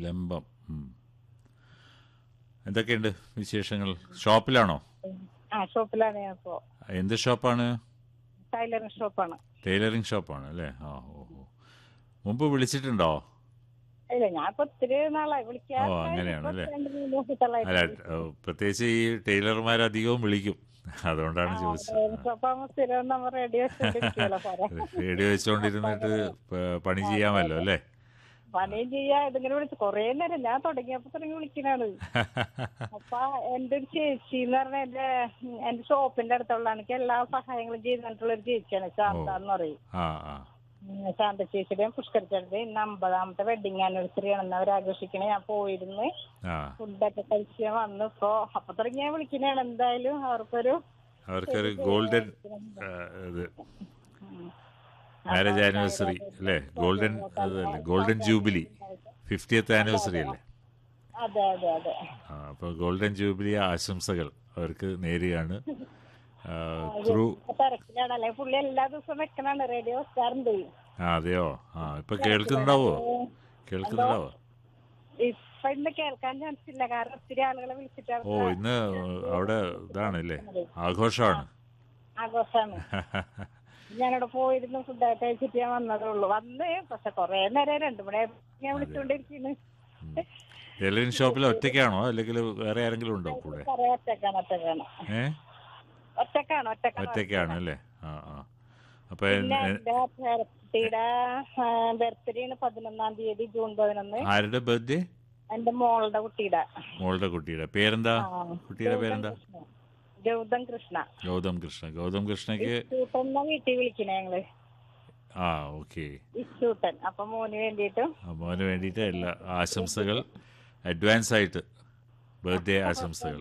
നിലമ്പം ഉം. എന്തൊക്കെയുണ്ട് വിശേഷങ്ങൾ ഷോപ്പിലാണോ ആ ഷോപ്പിലാണ് ഞാൻ ഇപ്പോ എന്ത് ഷോപ്പാണ് ടൈലറിംഗ് ഷോപ്പാണ് ടൈലറിംഗ് ഷോപ്പാണ് അല്ലേ ആ ഓ ഓ മുമ്പ് വിളിച്ചിട്ടുണ്ടോ ഇല്ല ഞാൻ ഇപ്പൊ ഒത്തിരി നാളായി വിളിക്കാൻ ഓ, അങ്ങനെയാണ് അല്ലേ? രണ്ട് മൂന്ന് ദിവസത്തോളായി അല്ല ഏ, പ്രത്യേകിച്ച് ഈ ടൈലർമാർ അധികവും വിളിക്കും അതുകൊണ്ടാണ് ചോദിച്ചത് ഷോപ്പാകുമ്പോ സ്ഥിരം നമ്മൾ റേഡിയോ വെച്ചോണ്ടിരിക്കുമല്ലോ സാറേ റേഡിയോ വെച്ചുകൊണ്ടിരുന്നിട്ട് പ- പണി ചെയ്യാമല്ലോ അല്ലേ പണിയും ചെയ്യാ ഇതിങ്ങനെ വിളിച്ചു കൊറേ നേരം ഞാൻ തുടങ്ങിയപ്പോ തുടങ്ങി വിളിക്കണാണ് അപ്പൊ എന്റെ ഒരു ചേച്ചി എന്ന് പറഞ്ഞ എന്റെ എന്റെ ഷോപ്പിന്റെ അടുത്തുള്ള എനിക്ക് എല്ലാ സഹായങ്ങളും ചെയ്തിട്ടുള്ള ഒരു ചേച്ചിയാണ് ശാന്ത എന്ന് പറയും ആ ആ ഉം, ശാന്ത ചേച്ചിയുടെയും പുഷ്കരിച്ചത് ഇന്ന് അമ്പതാമത്തെ വെഡിങ് ആനിവേഴ്സറി ആണെന്ന് അവർ ആഘോഷിക്കണേ ഞാൻ പോയിരുന്ന് ആ ഫുഡൊക്കെ കഴിച്ച് ഞാൻ വന്നു ഇപ്പൊ അപ്പൊ തുടങ്ങി ഞാൻ വിളിക്കണേണ് എന്തായാലും അവർക്കൊരു അവർക്കൊരു ഗോൾഡൻ ആ, ഇത് മാരേജ് ആനിവേഴ്സറി അല്ലേ ഗോൾഡൻ അതല്ലേ ഗോൾഡൻ ജൂബിലി ഫിഫ്റ്റിയത്ത് ആനിവേഴ്സറി അല്ലേ അതെ അതെ അതെ ആ, അപ്പോൾ ഗോൾഡൻ ജൂബിലി ആശംസകൾ അവർക്ക് നേരുകയാണ് ത്രൂ ഇപ്പൊ തിരക്കിലാണ് അല്ലെ പുള്ളി എല്ലാ ദിവസവും വെക്കണാണ് റേഡിയോ വെക്കാറുണ്ട് ആ അതെയോ ആ ഇപ്പൊ കേൾക്കുന്നുണ്ടാവോ കേൾക്കുന്നുണ്ടാവോ ഇപ്പൊ ഇന്ന് കേൾക്കാൻ ചാൻസ് ഇല്ല കാരണം ഒത്തിരി ആളുകളെ വിളിച്ചിട്ടാണ് ഓ ഇന്ന് അവിടെ ഇതാണ് അല്ലേ ആഘോഷമാണ് ആഘോഷാണ് ഞാനവിടെ പോയിരുന്നു ഫുഡൊക്കെ കഴിച്ചിട്ട് ഞാൻ വന്നതേ ഉള്ളൂ വന്ന് പക്ഷെ കൊറേ നേരം രണ്ടു മണി ഞാൻ വിളിച്ചോണ്ടിരിക്കുന്നു ടൈലറിംഗ് ഷോപ്പിൽ ഒറ്റയ്ക്കാണോ അല്ലെങ്കിൽ വേറെ ആരെങ്കിലും ഉണ്ടോ കൂടെ കൊറേ ഒറ്റക്കാണ് ഒറ്റക്കാണ് ഏ ഒറ്റക്കാണ് ഒറ്റക്കാണ് ഒറ്റയ്ക്കാണ് അല്ലേ ആ ആ അപ്പൊ പിന്നെ എൻ- എന്റെ പേരക്കുട്ടിയുടെ ബർത്ത്ഡേ ആണ് പതിനൊന്നാം തീയതി ജൂൺ പതിനൊന്ന് ആരുടെ ബർത്ത്ഡേ എന്റെ മോളുടെ കുട്ടിയുടെ മോളുടെ കുട്ടിയുടെ പേരെന്താ ആ, കുട്ടിയുടെ പേരെന്താ കൃഷ്ണ. ഗൗതം കൃഷ്ണ ഗൗതം കൃഷ്ണ ഗൗതം കൃഷ്ണയ്ക്ക് ഇച്ചൂട്ടൻ വീട്ടിൽ വിളിക്കണേ ഞങ്ങള് ആ ഓക്കെ ഇച്ചൂട്ടൻ അപ്പൊ മോന് വേണ്ടിയിട്ടും മോന് വേണ്ടിയിട്ട് എല്ലാ ആശംസകൾ അഡ്വാൻസ് ആയിട്ട് ബർത്ത്ഡേ ആശംസകൾ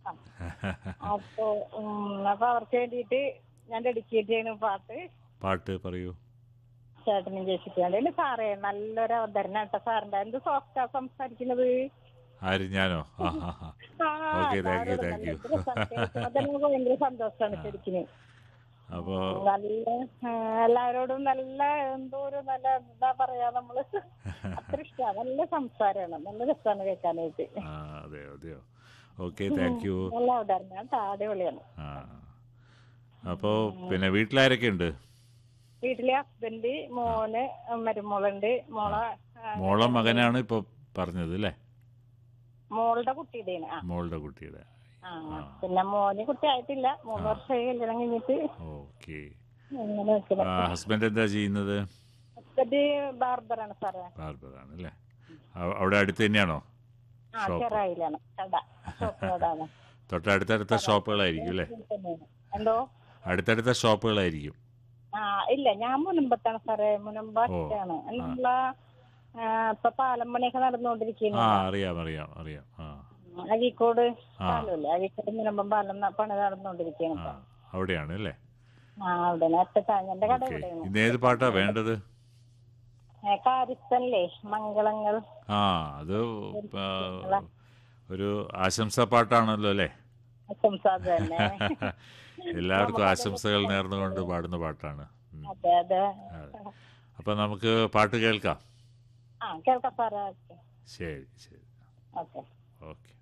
അപ്പൊ ഉം, അപ്പൊ അവർക്ക് വേണ്ടിയിട്ട് ഞാൻ ഡെഡിക്കേറ്റ് ചെയ്യുന്ന പാട്ട് പാട്ട് പറയൂ ചേട്ടനും ചേച്ചിക്ക് വേണ്ടി സാറേ നല്ലൊരു അവതരണം കേട്ടോ സാറിന്റെ എന്ത് സോഫ്റ്റാ സംസാരിക്കുന്നത് ആര് ഞാനോ ആ ആ ആ ആ, Okay, thank you, sir thank you. നല്ല രസം. കേൾക്കുമ്പോ തന്നെ നമുക്ക് ഭയങ്കര സന്തോഷമാണ് ശരിക്കും അപ്പോൾ നല്ല ആ, എല്ലാവരോടും നല്ല എന്തോ ഒരു നല്ല എന്താ പറയാ നമ്മള് അത്ര ഇഷ്ടമാണ് നല്ല സംസാരമാണ് നല്ല രസമാണ് കേൾക്കാനായിട്ട് ആ അതെയോ അതെയോ ഓക്കെ താങ്ക് യു നല്ല അവതരണം അടിപൊളിയാണ് ആ അപ്പോൾ പിന്നെ വീട്ടിലാരൊക്കെ ഉണ്ട് വീട്ടിലെ ഹസ്ബൻഡ് മോന് മരുമോളുണ്ട് മോളെ ആ, മോളെ മകനാണ് ഇപ്പോൾ പറഞ്ഞത് അല്ലേ മോളുടെ കുട്ടിയുടെയാണ് ആ മോളുടെ കുട്ടിയുടെ ആ പിന്നെ മോന് കുട്ടിയായിട്ടില്ല മൂന്ന് വർഷമായി കല്യാണം കഴിഞ്ഞിട്ട് ഓക്കെ അങ്ങനെ നിൽക്കുന്നത് ഹസ്ബൻഡ് എന്താ ചെയ്യുന്നത് ഹസ്ബൻഡ് ബാർബറാണ് സാറേ ബാർബറാണ് അല്ലേ അവ- അവിടെ അടുത്ത് തന്നെയാണോ ആ ഷോപ്പ് ചെറായിലാണ് കട ഷോപ്പ് കടാണ് തൊട്ടടുത്തടുത്ത ഷോപ്പുകളായിരിക്കും അല്ലേ എന്തോ അടുത്തടുത്ത ഷോപ്പുകളായിരിക്കും ആ ഇല്ല ഞാൻ മുനമ്പത്താണ് സാറേ മുനമ്പാണ് നമ്മള ഇപ്പൊ പാലം പണിയൊക്കെ നടന്നുകൊണ്ടിരിക്കുന്നു ആ അറിയാം അറിയാം അറിയാം ആ അഴീക്കോട് ആ. പാലമില്ല അഴീക്കോട് മുനമ്പം പാലം ന- പണി നടന്നുകൊണ്ടിരിക്കുന്നു ആ അവിടെയാണ് അല്ലേ ആ അവിടെ അറ്റത്താഞ്ഞന്റെ കട ഓക്കെ ഇവിടെയാണ് ഇന്ന് ഏത് പാട്ടാ വേണ്ടത് ഏ, കാരിസ്ഥനില്ലേ മംഗളങ്ങൾ ആ അത് ആ, ഒരു ആശംസാ പാട്ടാണല്ലോ അല്ലേ ആശംസാദ് തന്നെ എല്ലാവർക്കും ആശംസകൾ നേർന്നുകൊണ്ട് പാടുന്ന പാട്ടാണ് ഉം. അതെ അതെ അപ്പൊ നമുക്ക് പാട്ട് കേൾക്കാം ആ കേൾക്കാം സാറേ ശരി ശരി ഓക്കെ ഓക്കെ